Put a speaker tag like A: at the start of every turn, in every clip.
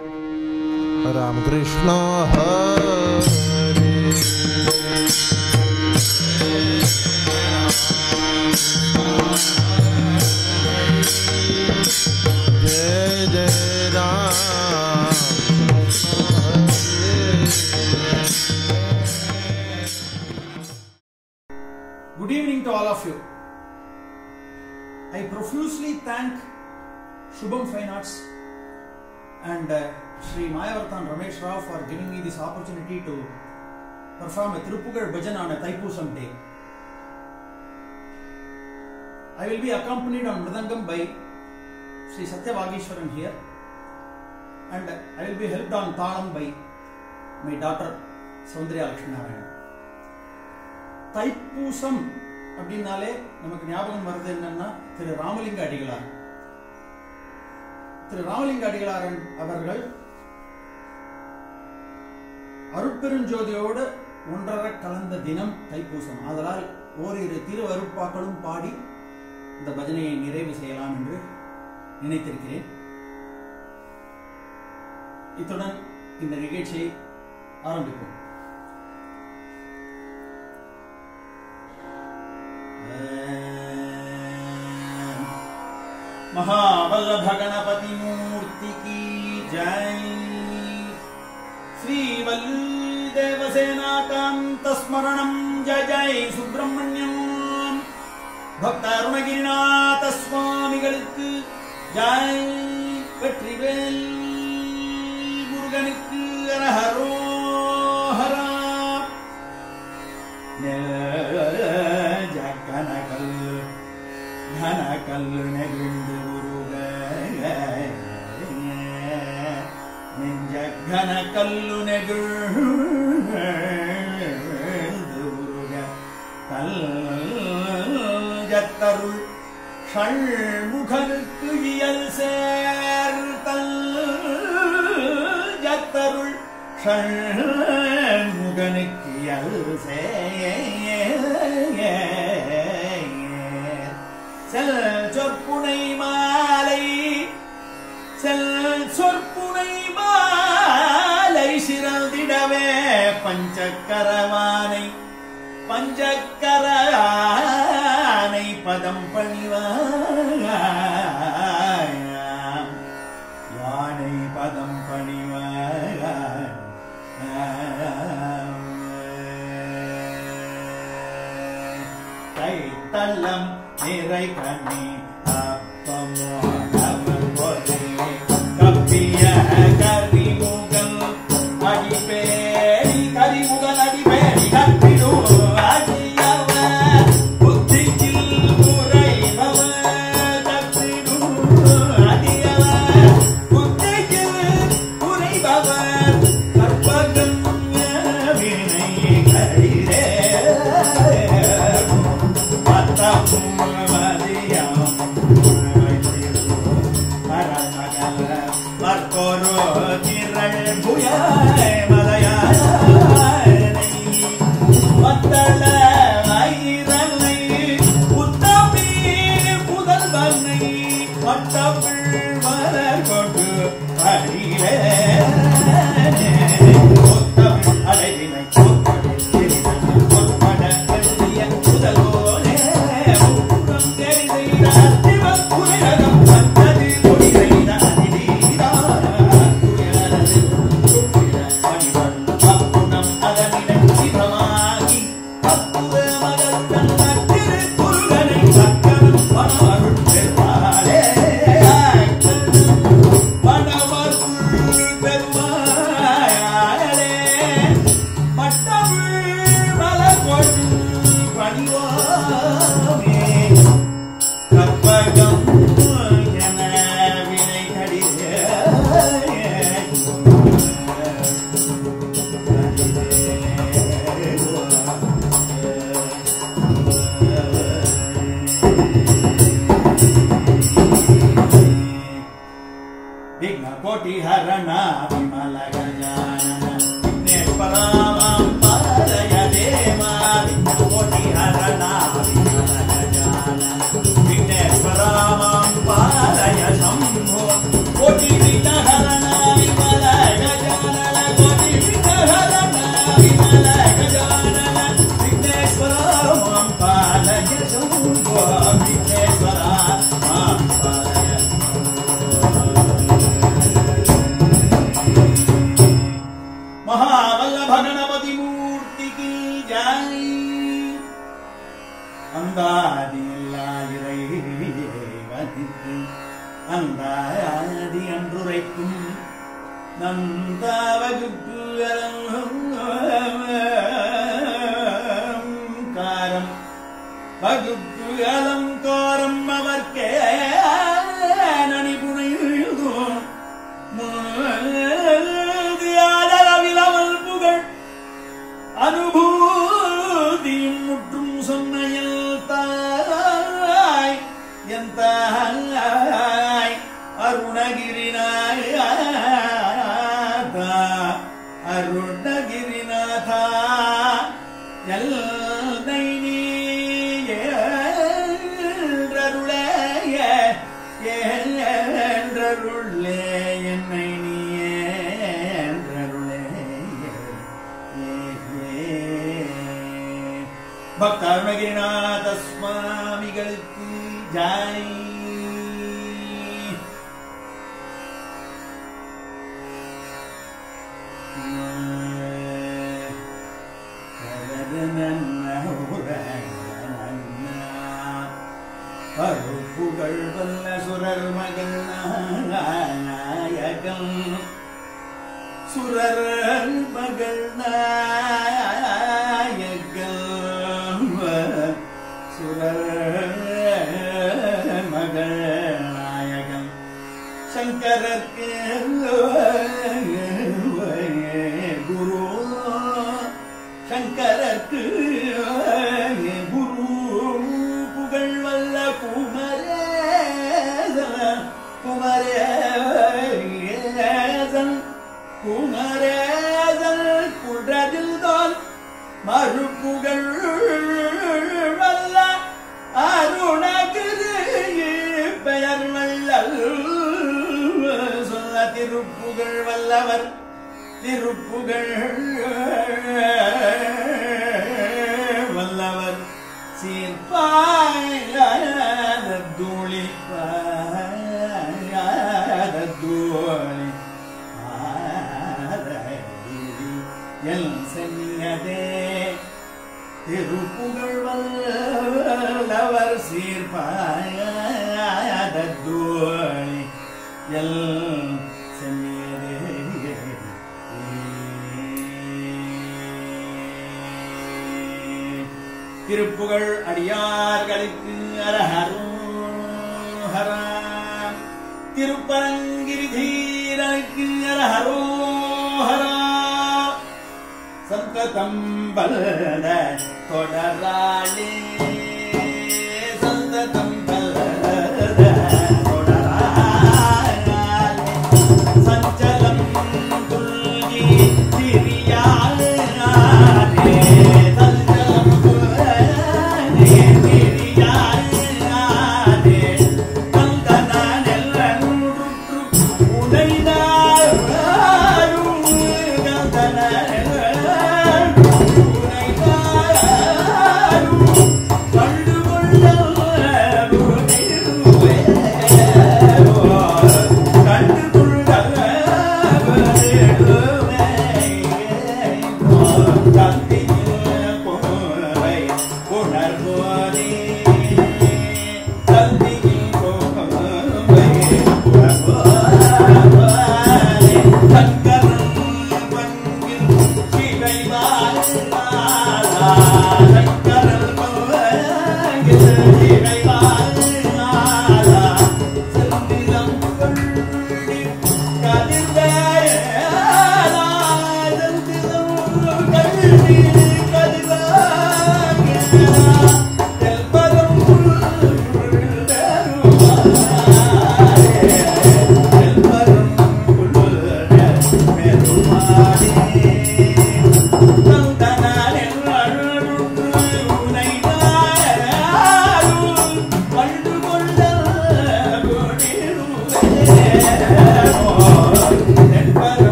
A: रामकृष्ण हरे जय जय Ram
B: Good evening to all of you. I profusely thank Shubham Fine Arts and uh, Sri Mayavarthan Ramesh Rao for giving me this opportunity to perform a Thirupugar Bhajan on a Thaipusam day. I will be accompanied on Mridangam by Sri Satya Vagishwaran here and I will be helped on Talam by my daughter Saundriya Lakshmi Narayan. Thaipusam அப்படின்னாலே நமக்கு ஞாபகம் வருது என்னன்னா திரு ராமலிங்க அடிகளார் திரு ராமலிங்க அடிகளார் அவர்கள் அருட்பெருஞ்சோதியோடு ஒன்றரை கலந்த தினம் தைப்பூசம் ஆதலால் ஓரிரு திருவருட்பாக்களும் பாடி இந்த பஜனையை நிறைவு செய்யலாம் என்று நினைத்திருக்கிறேன் இத்துடன் இந்த நிகழ்ச்சியை ஆரம்பிப்போம் महावल्लभ गणपति मूर्ति की जय श्री देवसेना कांत स्मरणम जय जय சுப்பிரமணியம் பக்த அருணகிரிநாத சுவாமிகளுக்கு ஜெய் வெற்றிவேல் முருகனுக்கு அரஹரோஹரா ஜக்கனகல் கனகல் நெகிழ்ந்து உருக நெஞ்ச கனகல்லு நெகிழ்ந்து உருக கல்ஜத்தருள் ஷண்முகனுக்கு இயல் சேர்த்தல் ஜத்தருள் ஷண்முகனுக்கு இயல் சேர் செல் சொற்புனை மாலை செல் சொற்புனை மாலை சிறந்திடவே பஞ்சக்கரவானை பஞ்சக்கரானை பதம் பணிவாய் யானை பதம் பணிவாய் கை தள்ளம் நிறை கண்ணி அப்பமோ அவன் பொறி கப்பிய கரிமுகல் அடிபேடி கரிமுகல் அடிபேடி கப்பிடும் அடியவர் புத்தியில் குறைபவர் கப்பிடும் அடியவர் புத்தியில் குறைபவர் கற்பகம் வினை கரிரே மற்கொரு திரள் புயல் மலையானை மத்தள ஐரலை உத்தமி புதல்வனை மட்டமிழ் மலர் கொண்டு அடியிலே முத்தமிழ் அழகினை கொப்படில் திரிதல் கொப்பட வெள்ளிய முதல்வோனே முப்புறம் தெரிந்த அத்திவம் குறைரகம் வந்தது கொடி செய்த அதிதீரா துயரது சுற்றிட பணிவன் அப்புணம் அதனிட சிவமாகி அப்புற மகள் தந்த திருக்குருகனை சக்கரம் பணவருள் பெருமாளே பணவருள் பெருமாளே மட்டமிழ் மலர் கொண்டு பணிவோமே கற்பகம் என வினை கடிதே விಘ್ನ ಕೋಟಿ ಹರಣ ವಿಮಲ ಗಜಾನನ ವಿಘ್ನೇಶ್ವರಾಮಂ ಪಾಲಯ ದೇವ ವಿಘ್ನ ಕೋಟಿ ಹರಣ ವಿಮಲ ಗಜಾನನ ವಿಘ್ನೇಶ್ವರಾಮಂ ಪಾಲಯ ಶಂಭೋ ಕೋಟಿ ವಿಘ್ನ ಹರಣ ವಿಮಲ நந்தாவகுப்பு காரம் வகுப்பு அலங்காரம் அவர்க்கே நனிபுனையுதும் முழுதியாதரவிலமல் புகழ் அனுபூதியும் முற்றும் சொன்னையில் தாய் என் தாய் அருணகிரிநாதா அருணகிரிநாதா எல்லை நீ என்றருளே என்றருளே என்னை நீ என்றருளே பக்த அருணகிரிநாத சுவாமிகளுக்கு ஜாய் அருப்புகள் வல்ல சுரர் மகன் நாயகன் சுரர் மகள் நாயகன் சுரர் மகள் நாயகன் சங்கரக்கு குரு சங்கரக்கு குரு புகழ் வல்ல குமரேசன் குமரேசன் குமரேசன் குடதில் தான் மறுப்புகள் வல்ல அருணகிரி பெயர் வல்லல் சொல்ல திருப்புகழ் வல்லவர் திருப்புகழ் வல்லவர் சீர்பாயாத தூளி பாயாத தூளி எல் சென்னதே திருப்புகழ் வல்லவர் சீர்பாயாத தூளி எல் சென்னியதே திருப்புகழ் அடியார்களுக்கு அரஹரோ ஹரா திருப்பரங்கிரி தீரனுக்கு அரஹரோ ஹரா சந்ததம் பலத தொடராளே சந்ததம் பலத தொடராளே சஞ்சலம் துல்கி திரியாளே சஞ்சலம் துல்கி திரியாளே கந்தனெல்லூற்று உடைதாரும் கந்தனெல்லூற்று உடைதாரும்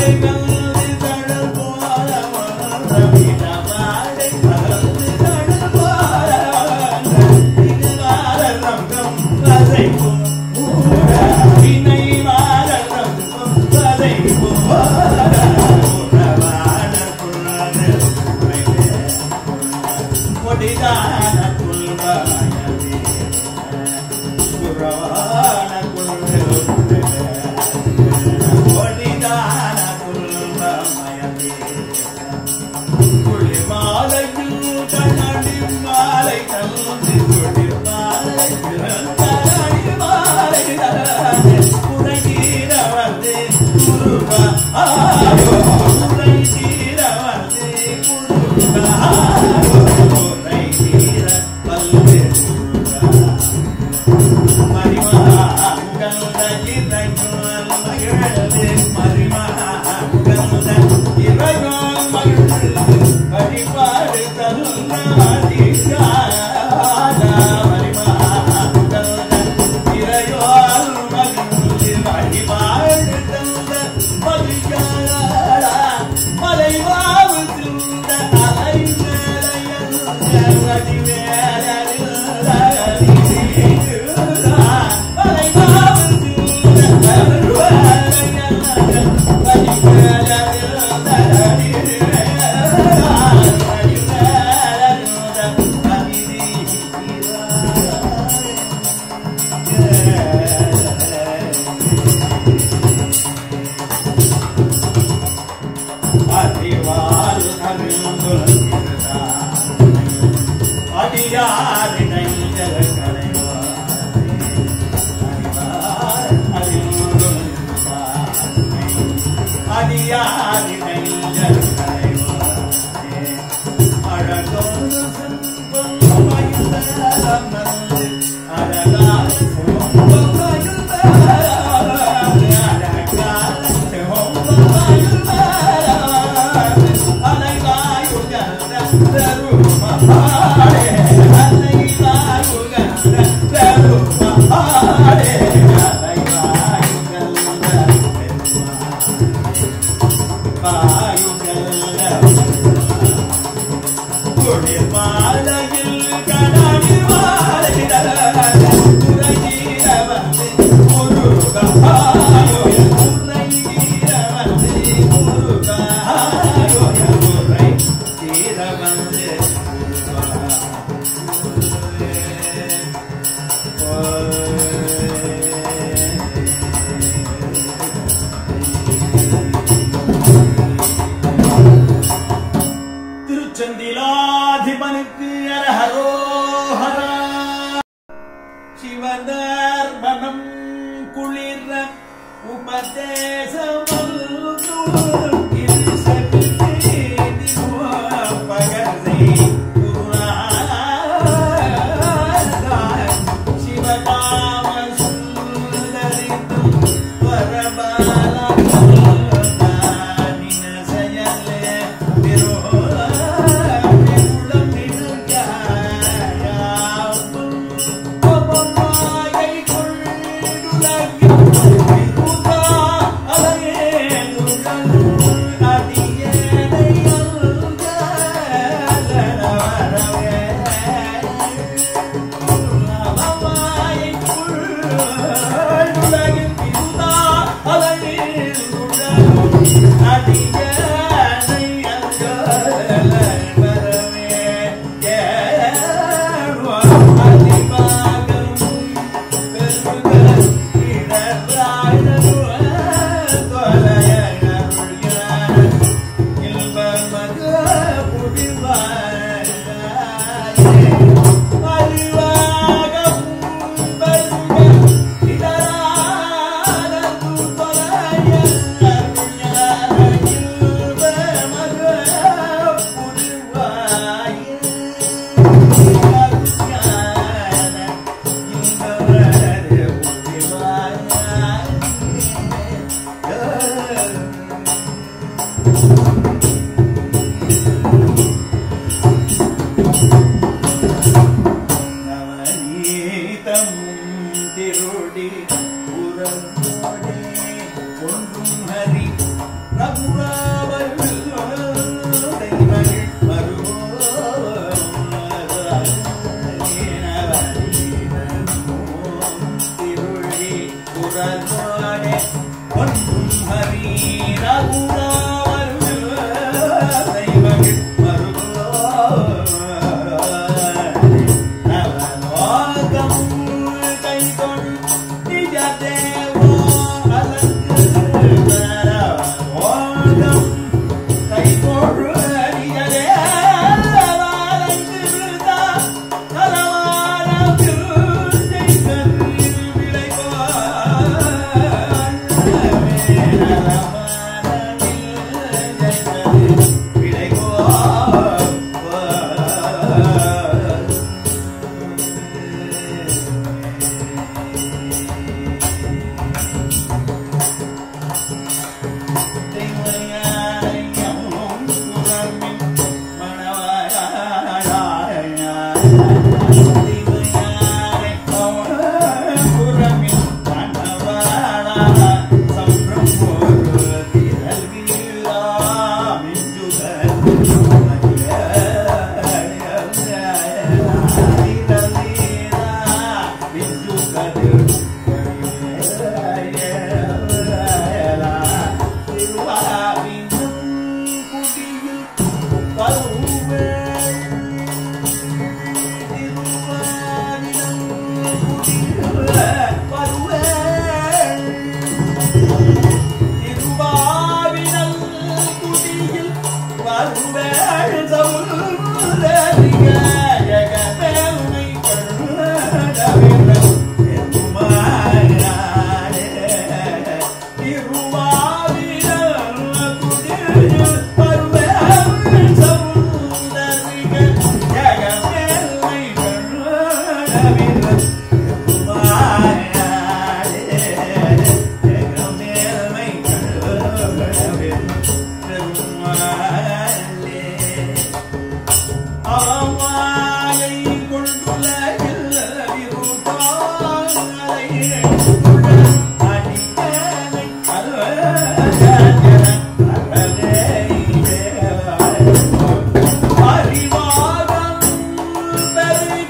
C: திருச்செந்திலாதிபனுக்கு அரஹரோஹரா சிவனர் மனம் குளிர உபதேசம் சிவகாம சுந்தரித்தும் அலையே ஒன்றும் ஹரி ரகுரா தெய்வங்கள் நவலோகம் கை கொண்டு நிஜ தேவோ அலங்கு நவலோகம் கை கொண்டு நிஜ தேவோ அலங்கிருந்தா நலமான திருத்தை கருவில் விளைவார் திருவாவினல் குடியில் வருவேள் சமுதரிக ஜெகமேல்மை கருணவிரல் பெருமானாரே. திருவாவினல் குடியில் வருவேள் சமுதரிக ஜெகமேல்மை கருணவிரல் பெருமானாரே. ஜெகமேல்மை கருணவிரல் பெருமாளே. அவமாயை கொண்டுள்ள விருதாங்களை கொண்டுள்ள அடியனை அறிவாகம் பெருக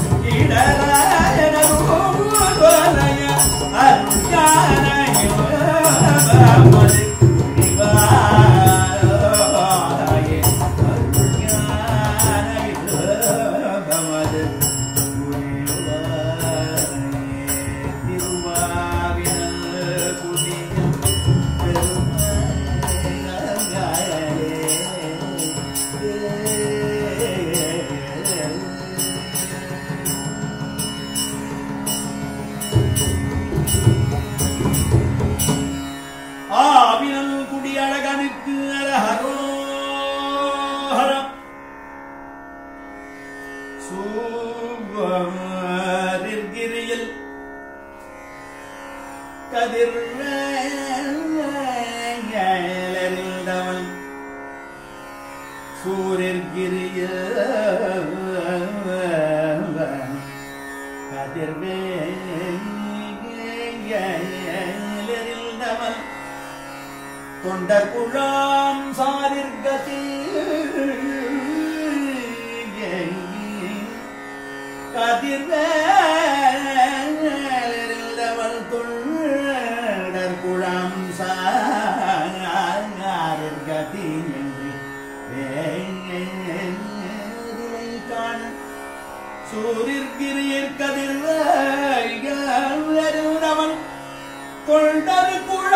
C: இடராயனருவரைய அருஞானயோகமது இவாயே அருஞானயோகமது திருவாவினல் குடியும் ஆவினல் குடியழகனுக்கு அரஹரோஹரம் சூவரில் கதிர்ந்தவன் சூரியர்கிரிய கதிர்வேந்தவன் தொண்டர் குழாம் சாரிர்கதி கதிர்வேந்தவன் தொண்டர் குழாம் சாரிர்கதி என்று வேலை காண சூரிர்கிரியர் கதிர்வன் கொண்டது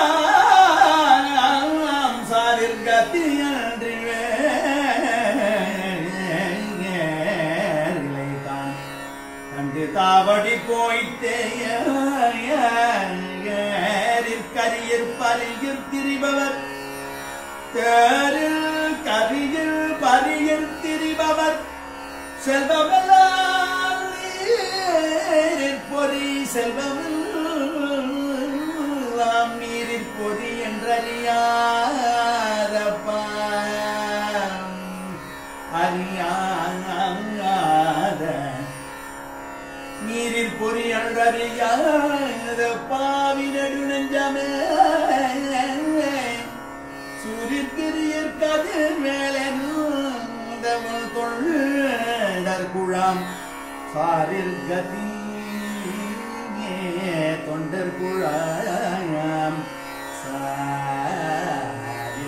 C: குழாம் சாரில் கத்தி அன்றி வேலை தான் கண்டு தாவடி போய்த்தேயர் கரியர் பரியில் திரிபவர் தேரில் கரியில் பரியில் திரிபவர் செல்வமெல்லாம் நீரிற் பொறி செல்வமெல்லாம் நீரிற் பொறி என்றறியாதப்பா அறியாத நீரில் பொறி என்றறியாத பாவி நடு நெஞ்சமே சூரியற்கிரியற் கதிர் மேலே தொண்டர் குழாம் சாரில் கதி தொண்டர் குழாம் சாரி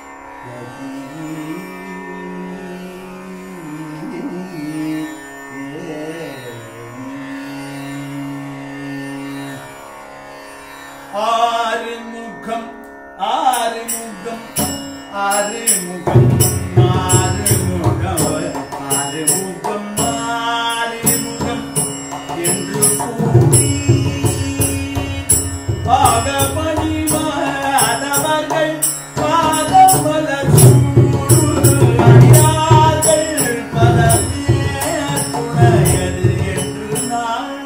C: ஆறு முகம் ஆறு முகம் ஆறு முகம் ஆறு முகம் ஆறு முகம் ஆறு முகம் என்று கூறி பாகபடிவாதவர்கள் பாதமலர் அடியார்கள் பல பேர் துணையது என்று நான்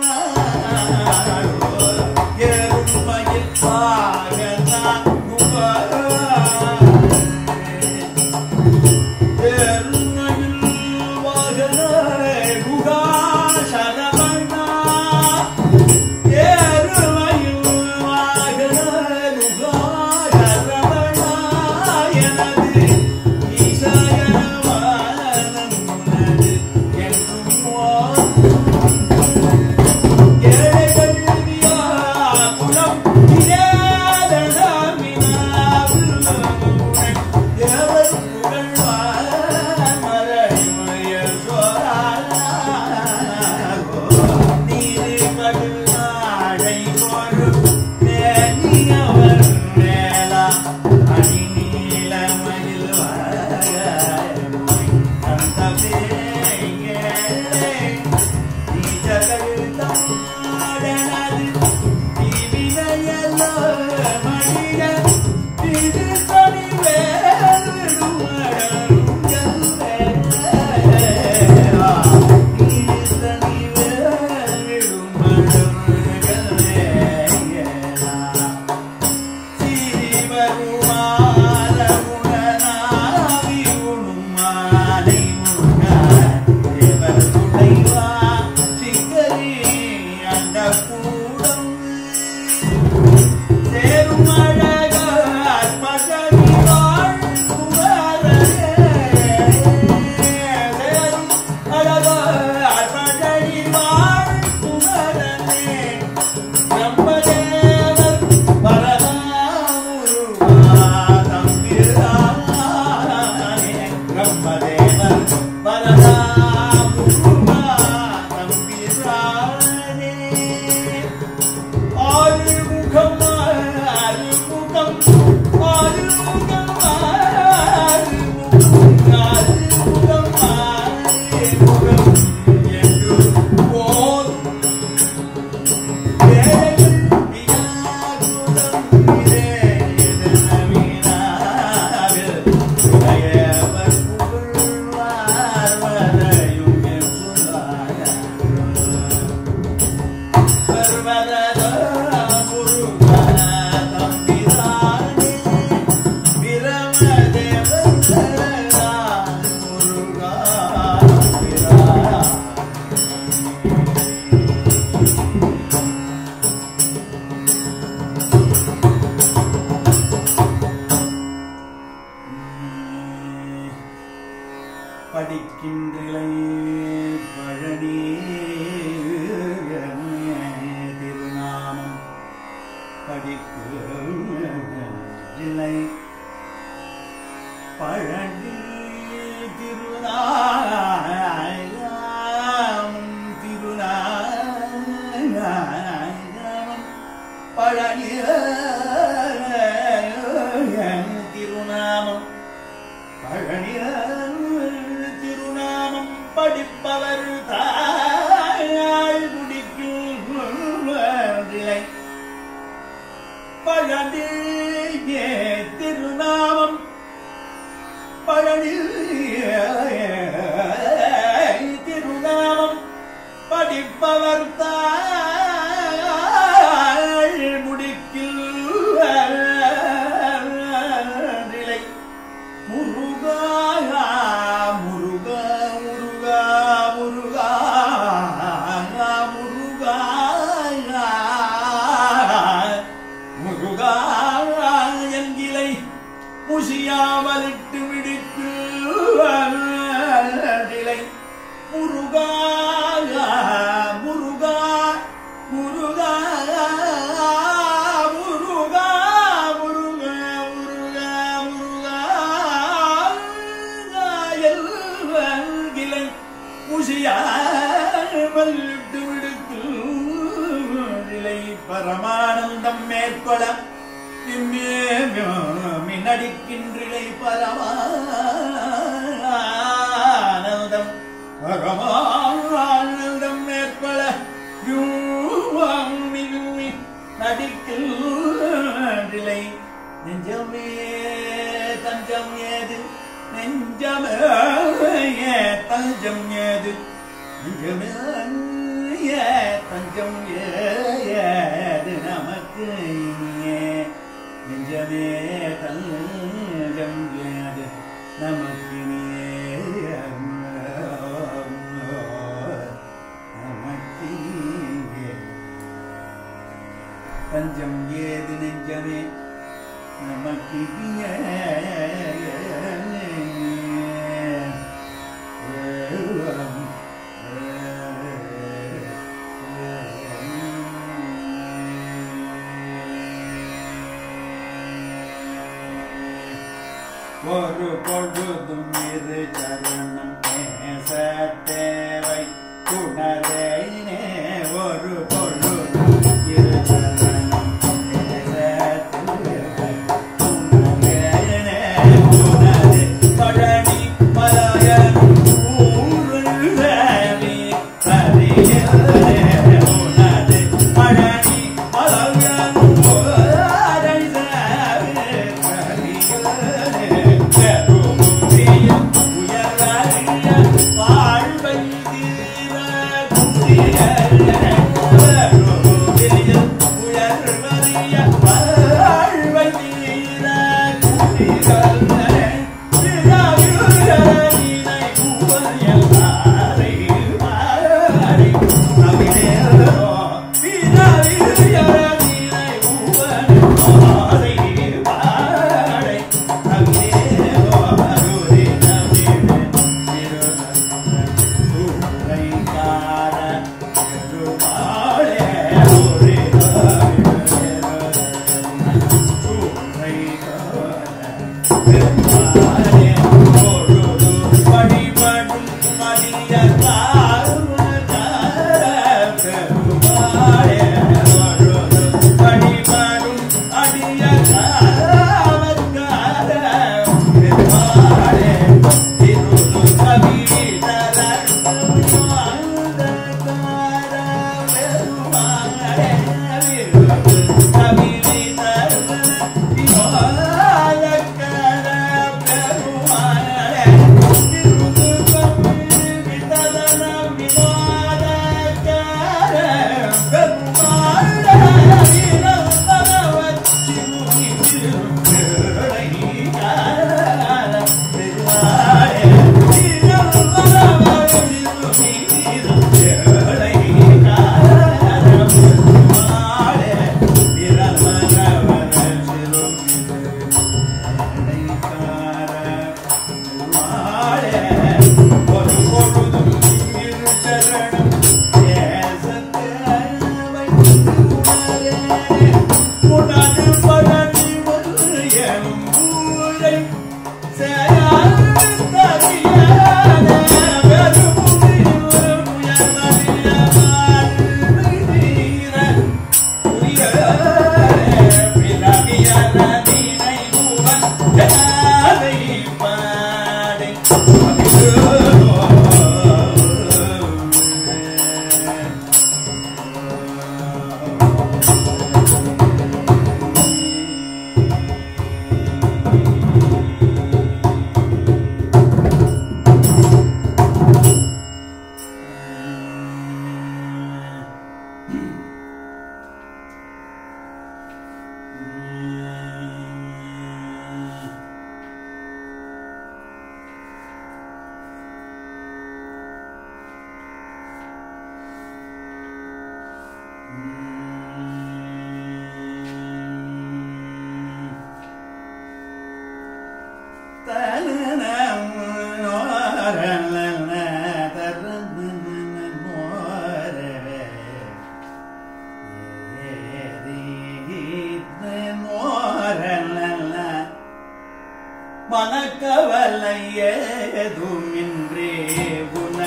C: எருமையில் பாகத்தான் எருமையில் வாகன குகா சரவணா படிக்கின்றிலை பழனி திருநாமம் படிக்கிலை பழனி திருநாமம் திருநாமம் பழனி திருநாமம் பழனி திருநாமம் படிப்பவர் தாய் குடிக்கும் நிலை பழனி திருநாமம் பழனி திருநாமம் படிப்பவர் தாய் முடிக்கில் நிலை முருகா முருகா முருகா முருகா முருகா முருகா என்கிலை முசியாமலிட்டு விடுக்கு நிலை முருகா முருகா பரமானந்தம் மேற்பட மின்னடிக்கின்றிலை பரமானந்தம் பரமானந்தம் மேற்பட நடிக்கின்றிலை நெஞ்சமே தஞ்சம் ஏது நெஞ்சமே தஞ்சம் ஏது நெஞ்சமே தஞ்சம் ஏது நமக்கு இனியே நெஞ்சமே தஞ்சம் ஏது நமக்கு இனியே நமக்கு இனியே தஞ்சம் ஏது நெஞ்சமே நமக்கு ஒரு பொழுதும் இரு சரணம் பேச தேவை குணரேனே ஒரு பொழுதும் இரு சரணம் பேச தேவை குணரேனே குணரே பழனி மலையன் ஊருள்ளவி பரியரே உனது பழனி மலையன் ஊரறிசவே பரியரே பெருமுடியும் உயரறிய வாழ்வை தீர குடியரே பெருமுடியும் உயர்வறிய வாழ்வை தீர குடியரே பிறவியுயரனினை உவயலாரை வாரி அவிதேரோ பிறவியுயரனினை உவயலாரை வாரி அவிதேரோ அருளே நமிழே சூரைக்கார பெருமாளே ஒரே சூரைக்கார மனக்கவலை ஏதுமின்றே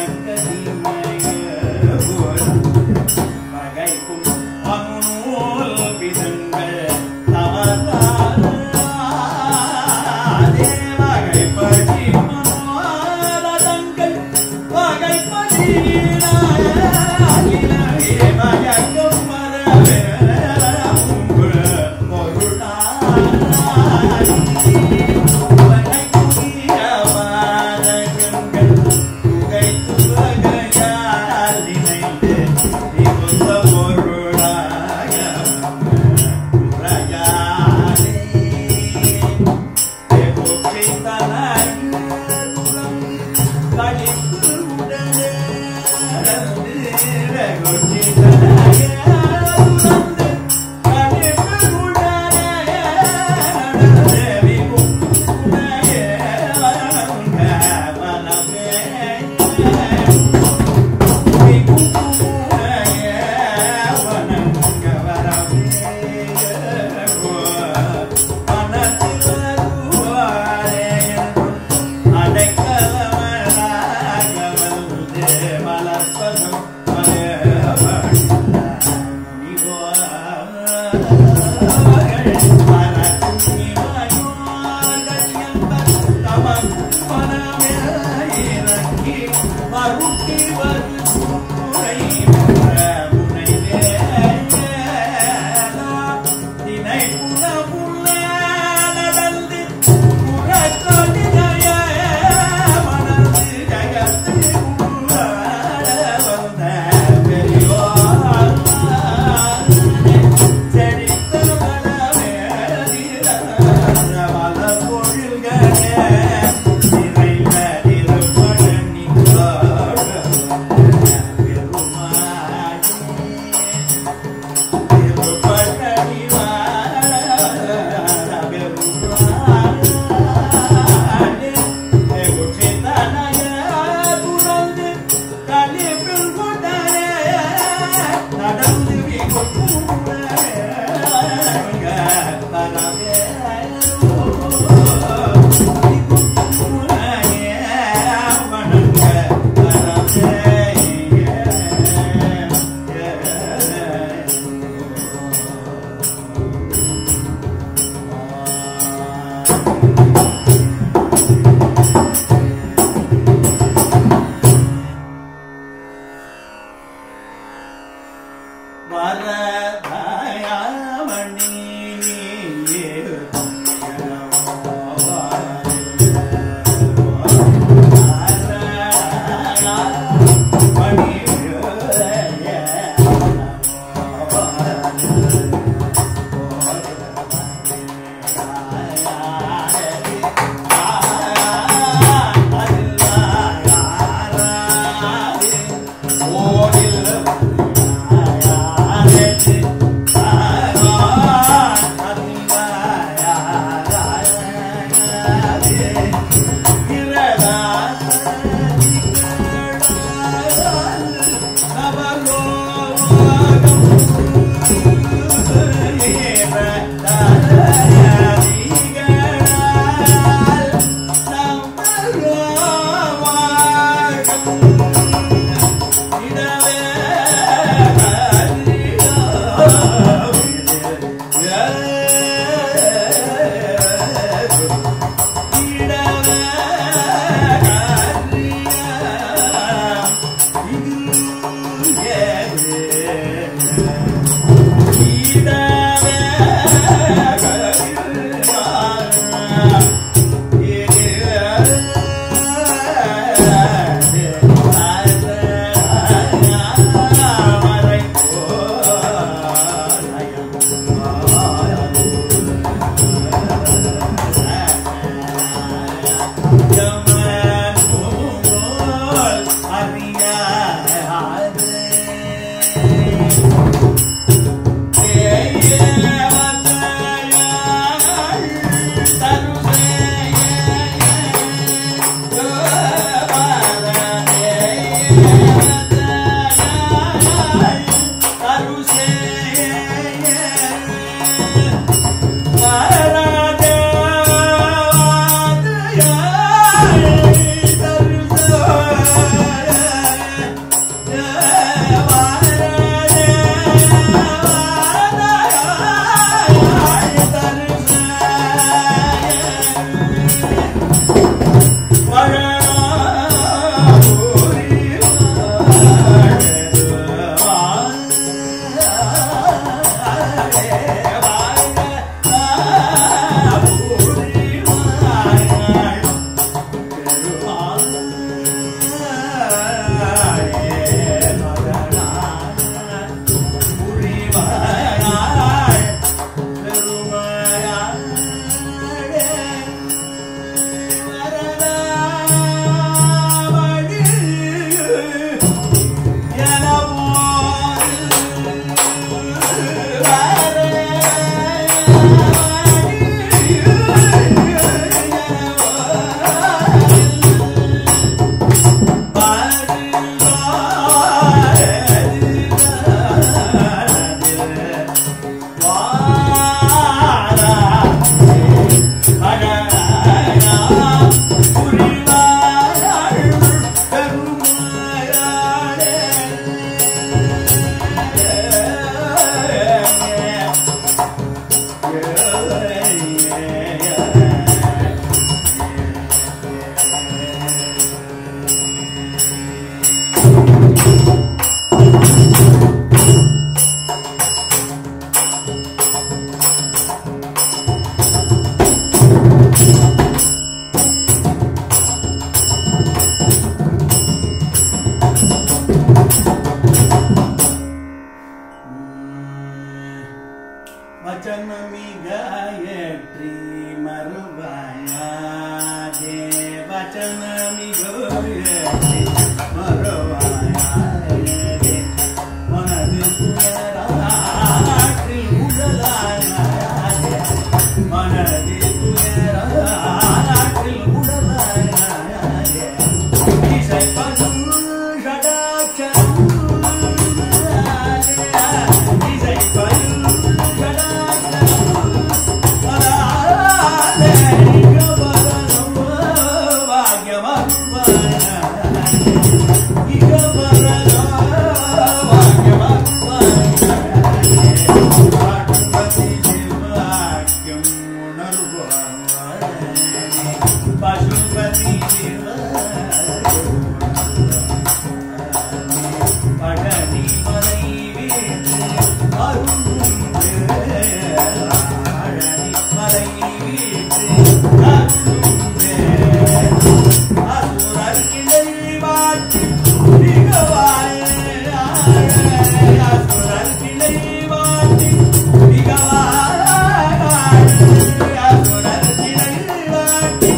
C: உனக்கதிமய பகைக்கும் அநூல் வரதயாமணி மறுவாயா தேவச்சனமிகோ மறுவாயா மனது துயராற்றில் உடலாயாதே மனது துயராற்றில் உடலாயாதே இசை பதும் ஷடாட்சம் இசை பதும் ஷடாட்சம் பசுபதி பழனி மலை வீடு அருளுண்டு பழனி மலை வீடு அருளுண்டு அசுரர் கிளை வாட்டி மிகவாய அசுரர் கிளை வாட்டி மிகவாய அசுரர் கிளை வாட்டி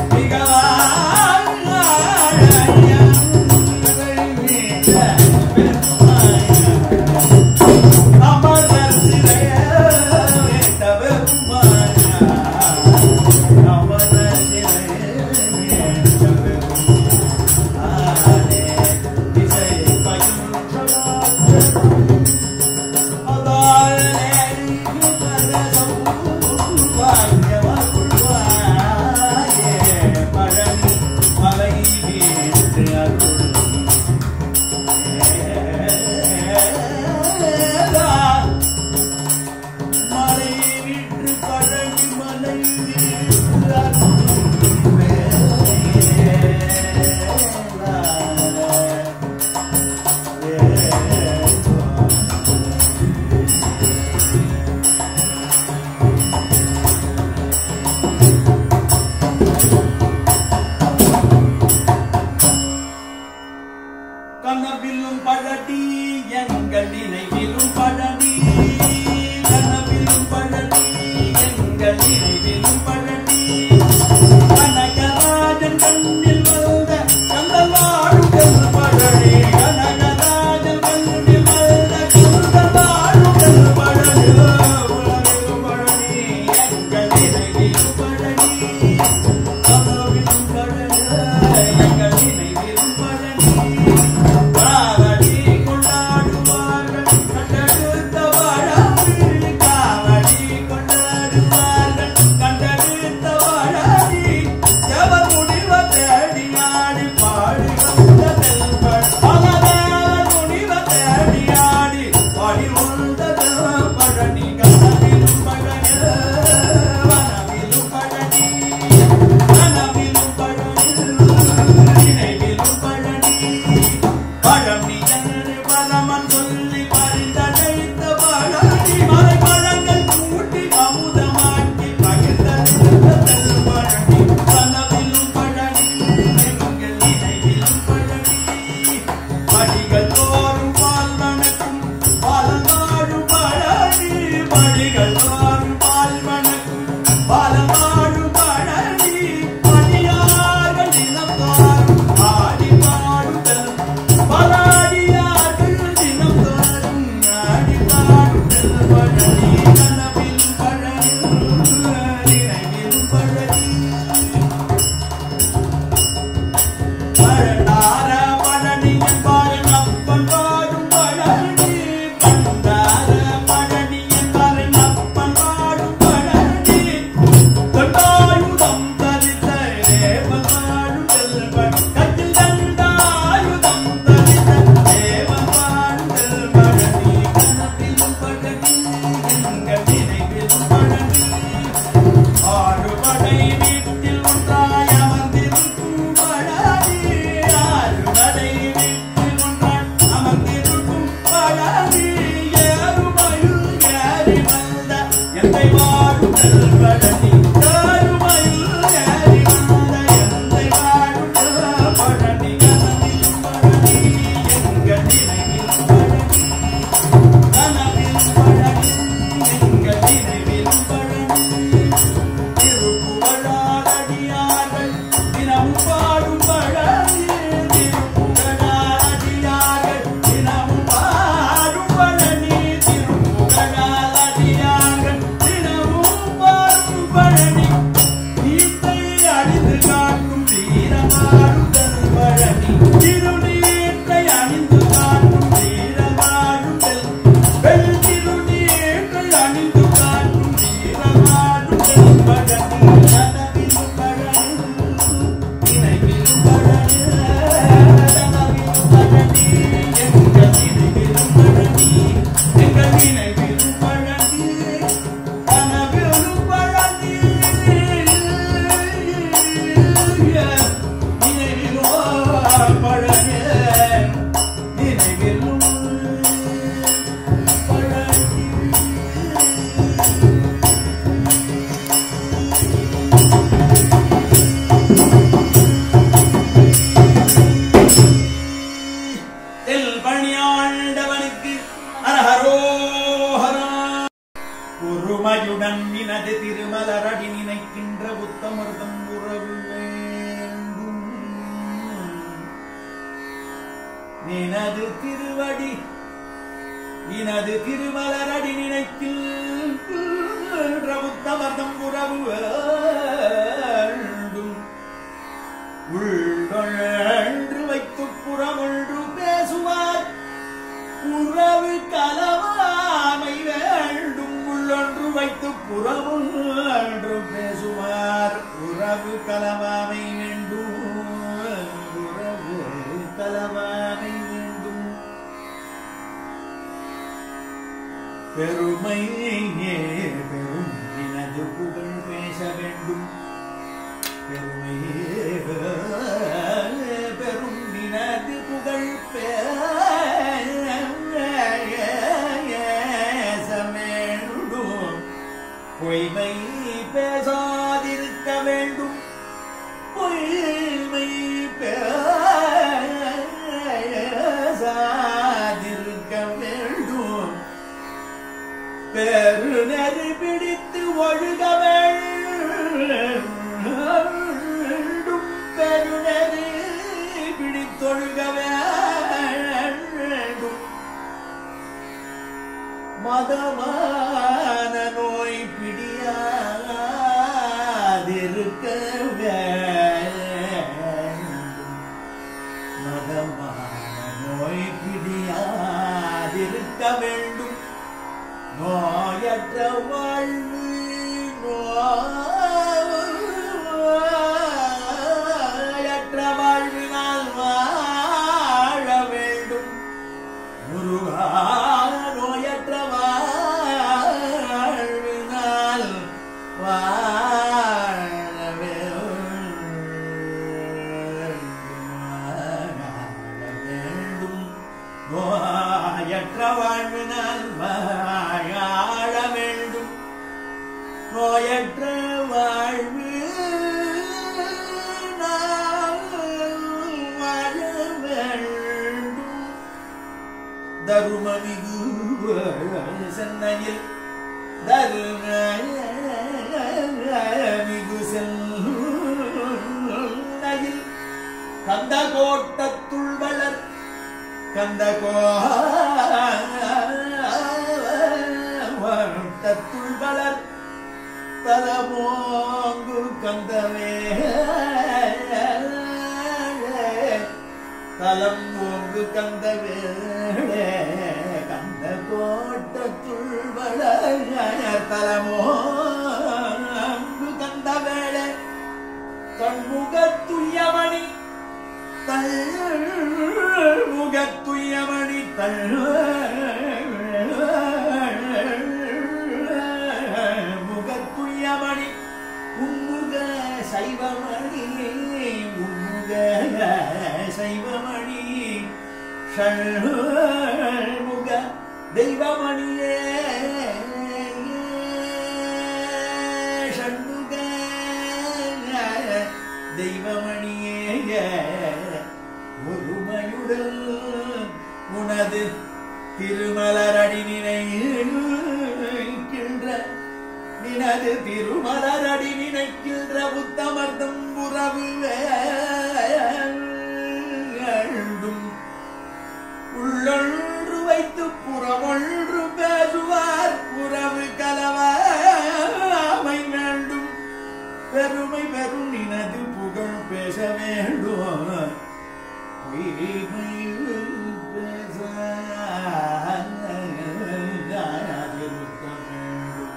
C: கனவிலும் பழடி எங்கள் நினைவிலும் பழடி கனவிலும் பழடி எங்கள் நினைவிலும் பழடி கனகராஜன் கண்ணில் வந்த கந்தவாழுடன் பழடி கனகராஜன் கண்ணில் வந்த கந்தவாழுடன் பழடி உலகிலும் பழடி எங்கள் நினைவிலும் பழடி கனவிலும் பழடி எங்கள் நினைவிலும் பழடி காவடி கொண்டாடுவார்கள் கண்டெடுத்த வாழாடி காவடி கொண்டாடுவார்கள் கண்டெடுத்த வாழாடி எவர் முடிவ தேடி ஆடி பாடி வந்த செல்வன் பலதேவர் முடிவ தேடி ஆடி பாடி வந்த செல்வன் பழனி கனவிலும் பழனி வனவிலும் பழனி கனவிலும் பழனி நினைவிலும் பழனி பழனி என்று பரமன் சொல்லி பரிந்தழைத்த பழனி மலை பழங்கள் கூட்டி அமுதமாக்கி பகிர்ந்த பழனி கனவிலும் பழனி எங்கள் நினைவிலும் பழனி படிகள் தோறும் பால் வணக்கும் பாலநாடு பழனி படிகள் தோறும் பால் வணக்கும் பாலநாடு பழனி பணியார்கள் நிலம் தோறும் ஆடி பாடுதல் பலாடியார்கள் தினம் தோறும் ஆடி பாடுதல் பழனி கனவில் பழனி நினைவில் பழனி பழனார பழனியன் பாரன் அப்பன் பாடும் பழனி பண்டார பழனியன் பாரன் அப்பன் பாடும் பழனி தண்டாயுதம் தரித்த தேவன் வாழும் செல்வன் கட்டில் தண்டாயுதம் தரித்த தேவன் வாழும் செல்வழனி கனவிலும் பழனி எங்கள் நினைவிலும் பழனி ஆறுபடை வீட்டில் திருப்புகழாரடியார்கள் தினமும் பாடும் பழனி திருப்புகழாரடியார்கள் தினமும் பாடும் பழனி திருப்புகழாரடியார்கள் தினமும் பாடும் பழனி நீத்தை அணிந்து காட்டும் வீரமாடுதல் பழனி திருநீற்றை அணிந்து காட்டும் வீரமாடுதல் வெள் திருநீற்றை அணிந்து காட்டும் வீரமாடுதல் பழனி கனவிலும் பழனி நினைவிலும் பழனி கனவிலும் பழனி எங்கள் நினைவிலும் பழனி எங்கள் நினைவிலும் பழனி கனவிலும் பழனி நினைவிலும் பழனி நினைவிலும் பழனி தெல் பணியாண்டவனுக்கு அரஹரோஹரா பொறுமையுடன் நினது திருமலரடி நினைக்கின்ற உத்தமர்தம் உறவு வேண்டும் நினது திருவடி நினது திருமலரடி நினைக்கின்ற உத்தமர்தம் உறவு வேண்டும் உள்ளொன்று வைத்து புறமொன்று பேசுவார் உறவு கலவாமை வேண்டும் உள்ளொன்று வைத்து புறமொன்று பேசுவார் உறவு கலவாமை வேண்டும் உறவு கலவாமை வேண்டும் பெருமை பெரும் எனது புகழ் பேச வேண்டும் பெருமை பெரும் நினது புகழ் பேச வேண்டும் பொய்மை பேசாதிருக்க வேண்டும் பொய்மை பேசாதிருக்க வேண்டும் பெருநெறி பிடித்து ஒழுக வேண்டும் பெருநெறி பிடித்தொழுக வேண்டும் மதமான நோய் பிடியாதிருக்க வேண்டும் மதமான நோய் பிடியாதிருக்க வேண்டும் நோயற்ற வாழ்வு நோயற்ற வாழ்வினால் வாழ வேண்டும் முருகா நோயற்ற வாழ்வினால் வாழ வேண்டும் நோயற்ற வாழ்வினால் வாழ வேண்டும் நோயற்ற வாழ்வு வாழ வேண்டும் தருமமிகு சென்னையில் தருமிகு சென்னையில் கந்த கோட்டத்துள் வளர் கந்த கோட்டத்துள் வளர் தலமோங்கு கந்தவே தலம் ஓங்கு கந்த வேளே கந்த கோட்டத்துள் வளர் தலமோங்கு கந்த வேளே கண்முகத்துயமணி தள்முகத்துயமணி தள் முகத்துயமணி உன்முக சைவமணி உன்முக சைவமணி ஷண்முக தெய்வமணியே ஷண்முக தெய்வமணியே ஒருமையுடல் உனது திருமலரடி நினைக்கின்ற நினது திருமலரடி நினைக்கின்ற புத்தமர்த்தம் உறவு வேண்டும் உள்ளொன்று வைத்து புறமொன்று பேசுவார் உறவு கலவாமை வேண்டும் பெருமை பெரும் நினது புகழ் பேச வேண்டும் பொய்மை பேச இருக்க வேண்டும்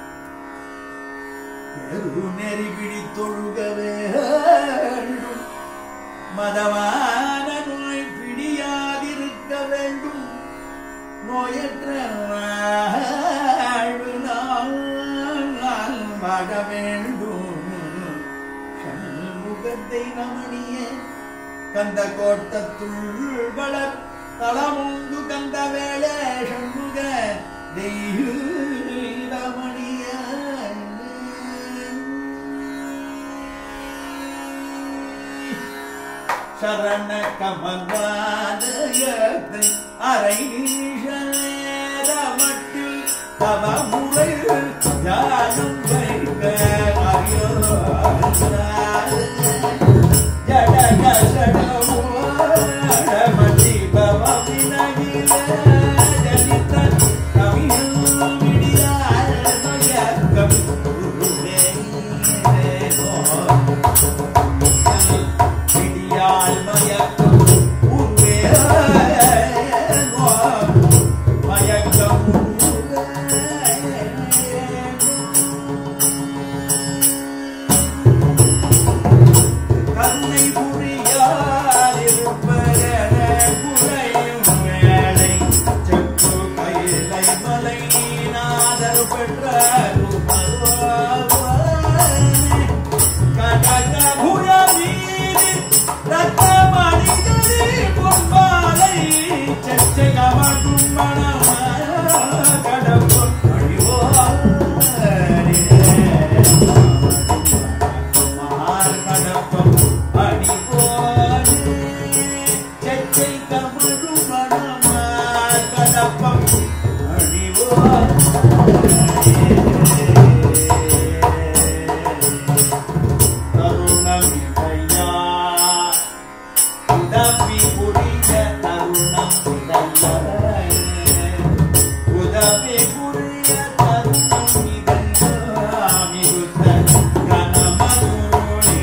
C: பெருநெறி பிடித்தொழுக வேண்டும் மதமான நோய் பிடியாதிருக்க வேண்டும் நோயற்ற வாழ்வு நாள் வாழ வேண்டும் சண்முகத்தை ரமணிய கந்த கோட்டத்துள் வளர் தளமுண்டு கந்த வேள சண்முக தெய்வமணிய சரண கமலாதயத்தை அரை நேரமட்டில் தவ முறை தியானம் வைக்க ஜடக சடமதி பவமினகில ஜனித கவியும் விடியால் மயக்கம் விடியால் மயக்கம் உருவே மயக்கம் கருணை புரியாதிருப்பதென குறையும் வேளை செப்பு கைலை மலை நாதர் பெற்ற கடகபுரமீது ரத்தமணிதரி பொன்பாலை செச்சகமட்டும் மணமா கடம்பும் மகார் கடப்பம் அடிபோது செச்சை கமழும் மணமார் கடப்பம் தருணமிடையா உதவி புரிய தருணம் உதவி புரிய தருணம் மிகுத்த கனமருணி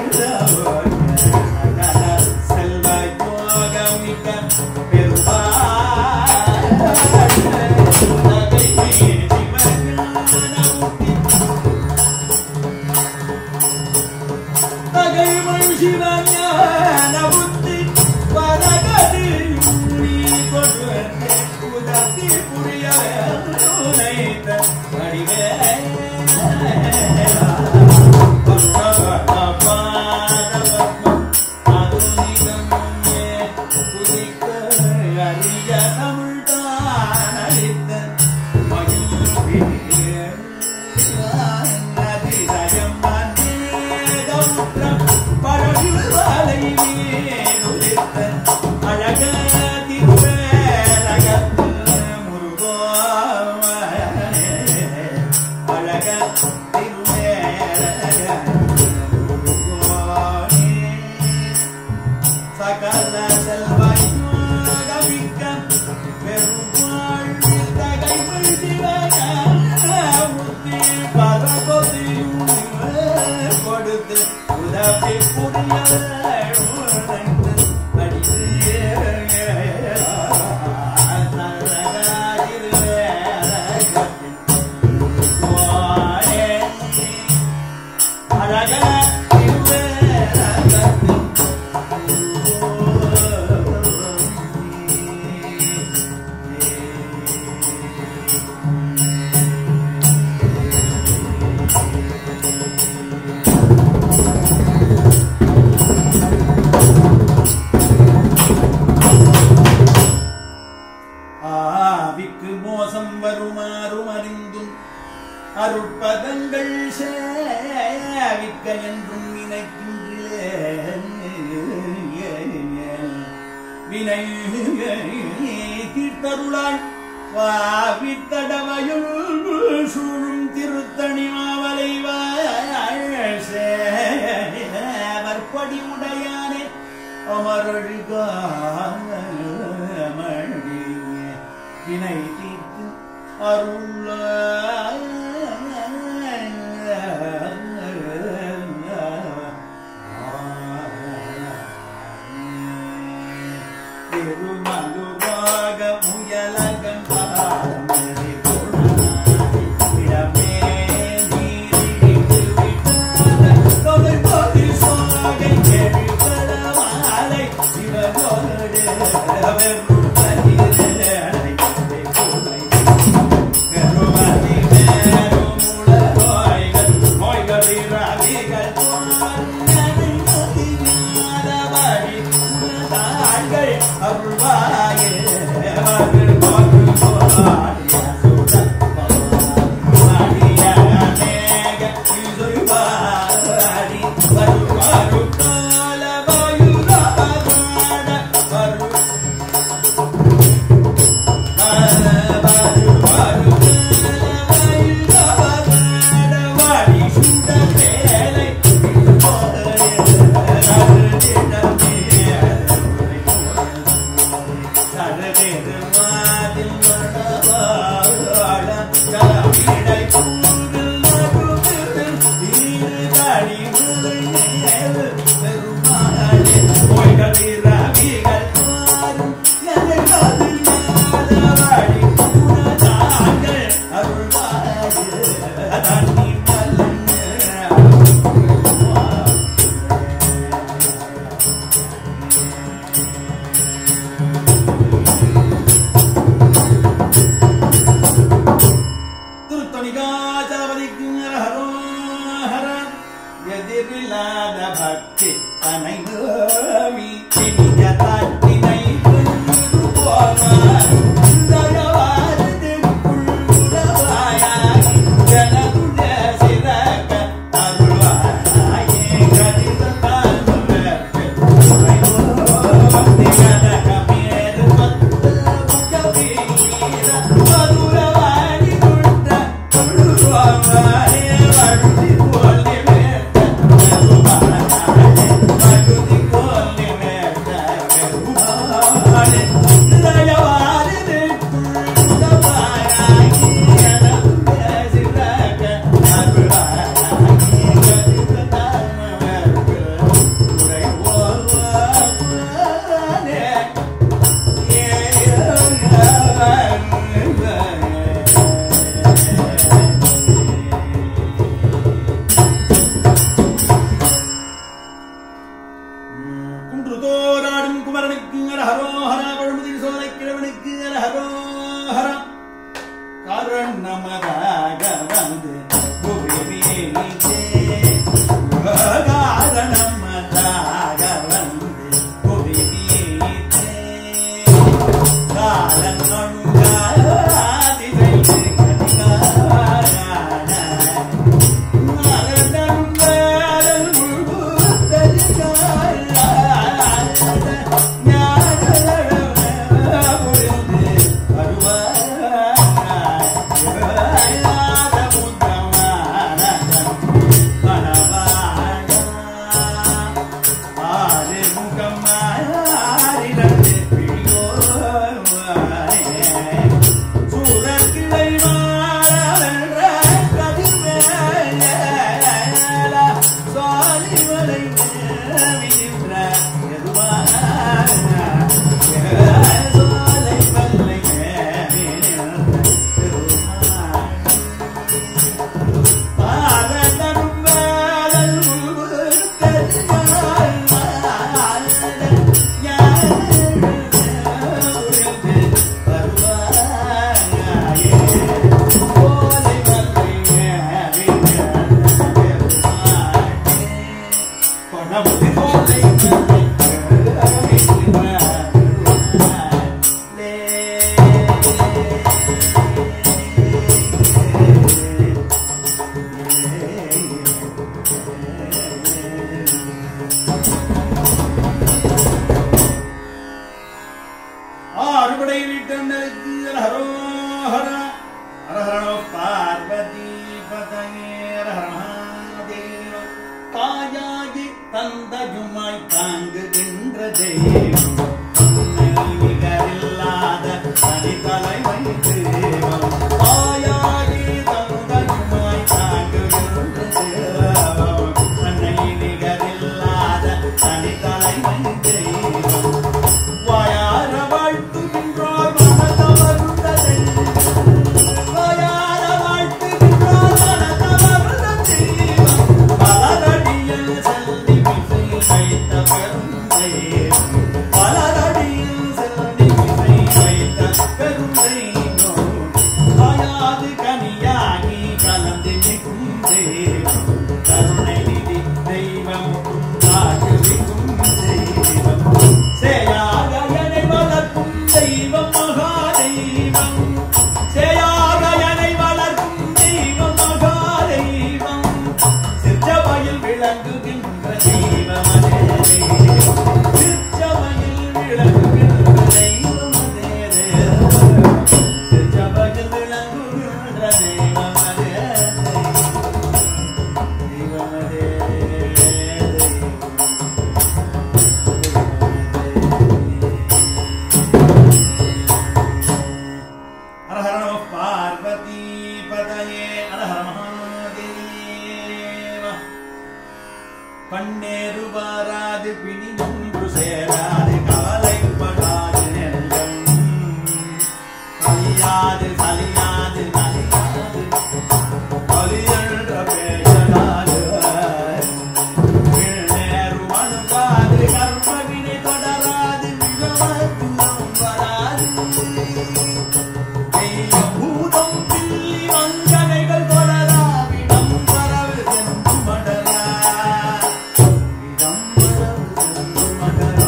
C: சகல செல்வ யோகமிக பெருமாள் உதவி சிவஞானமுத்தி தகைமை சிவஞான புத்தி பரகதி நீ கொண்டு உதத்தி புரிய உனைத்த வடிவே அறிய தமிழ்தான் அளித்த மகிழ்ச்சி சகல செல்வாய்க்க பெருமாள் தகைமை சிவகாமுத்தி பரகொதியும் கொடுத்து உதவி புரிய ஆவிக்கு மோசம் வருமாறும் அறிந்தும் அருட்பதங்கள் சேவிக்க என்றும் நினைக்கின்றேன் வினை தீர்த்தருளாய் வாவித்தடவையுள் சூழும் திருத்தணி மாவ அமரழிகாமணி வினை தீர்த்து அருள் திருமலுவாக முயலகங்காரமதி இடமே நீரிழித்து விட்டாத தொகை பொதி சோகை எழுபடமாலை சிவனோடு வெறும் பதிரடை கொலை கருமதி மேலும் உலகோய்கள் நோய்கள் இராவிகள் தோன்றனை மதியாதவழி உனதாள்கள் அருள்வாயே அவர்கள் போன்று போராடிய சுடர் மாடிய அநேக இசைவாடி வருவாரு கால வாயுராட வரு திருத்தணிகாச்சலபதிக்கு ஹரோ ஹர எதிரில்லாத பக்தி தனை நோவி இனிய தாட்டினை கொண்டு போனார் தயவாரதுக்குள் உறவாயாகி ஜனதுட சிறக்க அருள்வாயே கடிதத்தால் உனக்கு குன்று தோராடும் குமரனுக்கு ஹரோஹர பழுமுதி சோலை கிழவனுக்கு ஹரோஹர காரணமதாக வந்து புவிமீச்சே காரணமதாக வந்து புவிமீச்சே காலங்கொண்டாதிசை கதிகாரான சூரக்கிளை மாறவென்ற கதிர்மேல சாலிமலை மேவின்ற எதுவான சாலை மல்லை மேவின்ற ஆறுபடை வீட்டந்தருக்கு ஹரோஹர ஹரஹரணோ பார்வதி பதயே ஹரஹாதேவ தாயாகி தந்தையுமாய் தாங்குகின்ற தெய்வம் நிகரில்லாத தனித்தலைமை தெய்வம் தாயாகி தந்தையுமாய் தாங்குகின்ற தெய்வம் அன்னை நிகரில்லாத தனித்தலைமை தெய்வம் வாயார வாழ்த்துகின்றோர் மனதவருந்த தெய்வம் வாயார வாழ்த்துகின்றோர் மனதவருந்த தெய்வம் பலரடியில் செல்வி விசை வைத்த பெருந்தெய்வம் பலரடியில் செல்வி விசை வைத்த பெருந்தெய்வம் காயாது கனியாகி கலந்து நிற்கும் தெய்வம் கருணை நிதி தெய்வம் காட்டுவிக்கும் தெய்வம் சேயாக என்னை வளர்க்கும் தெய்வம் மகாதெய்வம் சேயாக என்னை வளர்க்கும் தெய்வம் மகாதெய்வம் சிற்றவையில் விளங்குகின்ற தெய்வம் அதே தெய்வம். சிற்றவையில் விளங்குகின்ற தெய்வம் அதே தெய்வம். சிற்றவையில் விளங்குகின்ற தெய்வம் அதே தெய்வம். தெய்வம் அதே தெய்வம். ஹர ஹர நம பார்வதி பதயே ஹர ஹர மகாதேவ கண்ணேறு வாராது பிணி ஒன்று சேராது கவலைப்படாது நெஞ்சம் கலியாது சலியாது நலியாது கலியன்ற பேசலாது நேரு அணுகாது கர்ம வினை தொடராது மிகவத்துவம் வராது பூதம் பில்லி வஞ்சனைகள் தொடராவிடம் வரவு சென்று மடலா இடம் வரவு சென்று மடலா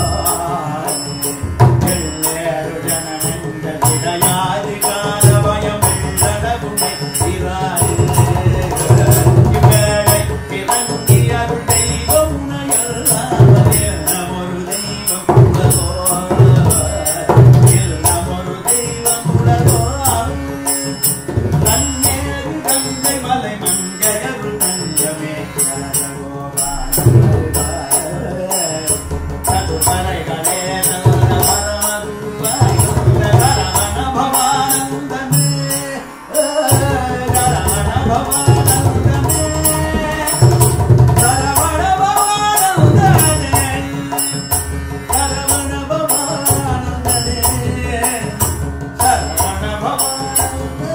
C: எல்லேறு ஜனமென்ற விடையாது கால பயம் வெள்ளடகுடை இராது இவ்வேளை இறங்கி அருள் தெய்வம் உனையல்லாமல் எல்லாம் ஒரு தெய்வம் உலகோ எல்லாம் ஒரு தெய்வம் உலகோ தன்னேறு தந்தை மலை மங்கையரு தஞ்சமே சதுமலைகளே நந்தவரமதுவாய் நந்தவரமண பவானந்தமே நரமண பவானந்தமே சரவண பவானந்தமே சரவண பவானந்தமே சரவண பவானந்தமே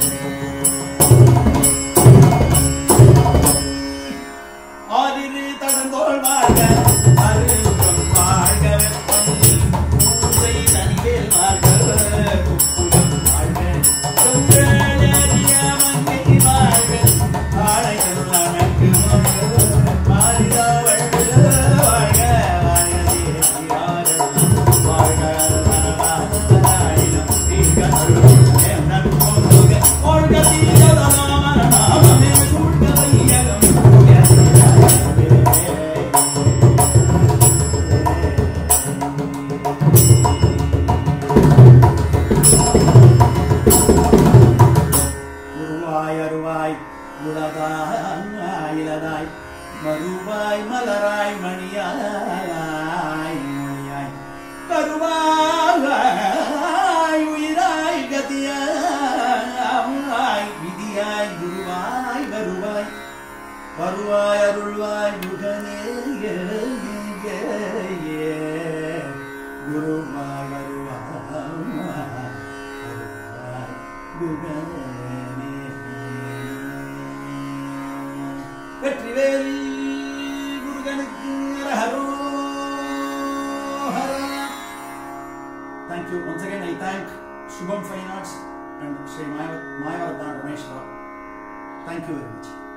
C: ஆதிரு தடங்கோள் வாழ்க அருள்கம் வாழ்க வெப்பம் பூசை தனிவேல் வாழ்க குப்புலம் வாழ்க செங்கேழிய மங்கை வாழ்க ஆடைகள் அணக்கு மாறிடா வாழ்க வாழ்க வாழ்க தேசியார்கள் வாழ்க மனவாசனாயினம் தீர்க்கருள் என்னும் பொருளுக வாழ்க தீரதலாமரணாமமே சூழ்க வையகம் உருவாய் அருவாய் உலகாய் இலதாய் மறுவாய் மலராய் மணியாய் மொழியாய் கருவாய் உயிராய் கதியாய் விதியாய் குருவாய் வருவாய் வருவாய் அருள்வாய் முகனே குருவாய் வருவாய் வருவாய் முகனே வெற்றிவேல் முருகனுக்கு அரஹரோ Thank you. Once again, I thank Shubham Fine Arts and Sri Mayavardhan Ramesh Rao. Thank you very much.